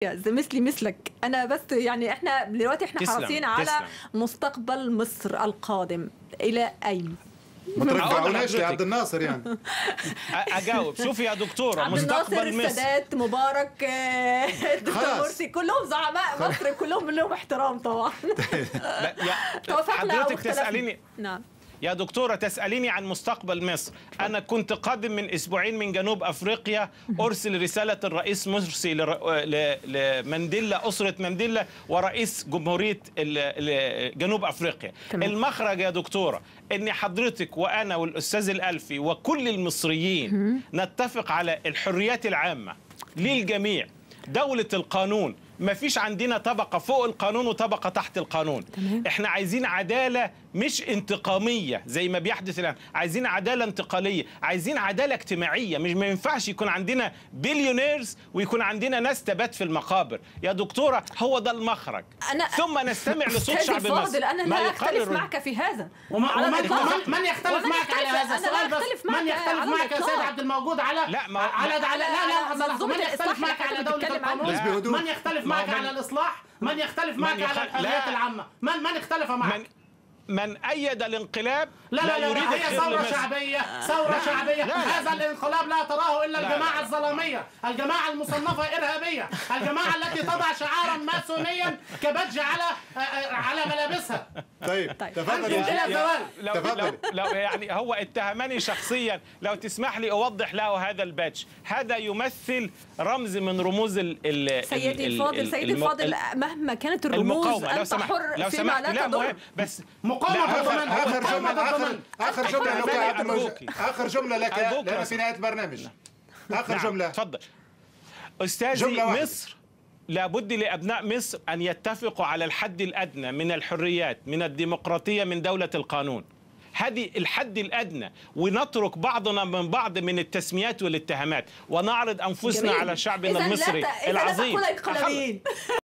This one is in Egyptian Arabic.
مثلي مثلك انا بس يعني احنا دلوقتي احنا تسلم، حريصين على تسلم. مستقبل مصر القادم الى اين ما ترجعوناش لحضرتك. لعبد الناصر يعني أ- اجاوب شوفي يا دكتوره عبد الناصر مستقبل مصر السادات مبارك آه، الدكتور خلاص. مرسي كلهم زعماء مصر كلهم لهم احترام طبعا لا، يا- توافقنا أو حضرتك اختلفنا. تساليني نعم يا دكتورة تسأليني عن مستقبل مصر أنا كنت قادم من أسبوعين من جنوب أفريقيا أرسل رسالة الرئيس مرسي لر- ل- لمنديلا أسرة منديلا ورئيس جمهورية ال- ال- جنوب أفريقيا تمام. المخرج يا دكتورة أن حضرتك وأنا والأستاذ الألفي وكل المصريين نتفق على الحريات العامة للجميع دولة القانون ما فيش عندنا طبقة فوق القانون وطبقة تحت القانون تمام. احنا عايزين عدالة مش انتقامية زي ما بيحدث الآن عايزين عدالة انتقالية عايزين عدالة اجتماعية مش ما ينفعش يكون عندنا بليونيرز ويكون عندنا ناس تبات في المقابر يا دكتورة هو ده المخرج أنا- ثم نستمع لصوت أستاذي شعب مصر الفاضل انا ما لا يقرر اختلف الرجل. معك في هذا وما على ومن, الإطلاق. من يختلف ومن معك على هذا أنا لا السؤال بس أختلف معك من يختلف على معك يا الإطلاق. سيد عبد الموجود على لا، ما- على ما- على لا لا لحظة، لحظة. منظومة من يختلف الإصلاح معك اللي على حضرتك دولة بتتكلم عنها. القانون بس بهدوء. من يختلف ما هو معك من- على الإصلاح من يختلف معك يخ- على الحريات لا. العامة من من اختلف معك من من أيد الانقلاب لا لا لا, يريد لا هي الخير ثورة لمصر. شعبية ثورة شعبية لا، لا. هذا الانقلاب لا تراه إلا لا، الجماعة لا. الظلامية الجماعة المصنفة إرهابية الجماعة التي تضع شعارا ماسونيا كبدج على آه، آه، على ملابسها طيب طيب. تفضل أنتم يا إلى شيخ. الزوال لو, تفضل. لو, لو يعني هو اتهمني شخصيا لو تسمح لي اوضح له هذا الباتش هذا يمثل رمز من رموز ال ال سيدي ال- الفاضل ال- سيدي الم- الفاضل ال- مهما كانت الرموز المقاومه لو انت سمحت حر لو فيما سمحت لا لا تضر مهم بس مقاومة لا، ضد آخر- من؟ اخر مقاومة جمله ضد اخر من؟ اخر جمله لك يا عبد الموجود أرجوكي. اخر جمله لك يا أرجوك لأن يا في نهايه البرنامج اخر نعم، جمله تفضل استاذي جملة واحدة. مصر لابد لابناء مصر ان يتفقوا على الحد الادنى من الحريات من الديمقراطيه من دوله القانون هذه الحد الادنى ونترك بعضنا من بعض من التسميات والاتهامات ونعرض انفسنا جميل. على شعبنا إذن لا المصري ت- إذن لا العظيم تقول أخلص. انقلابيين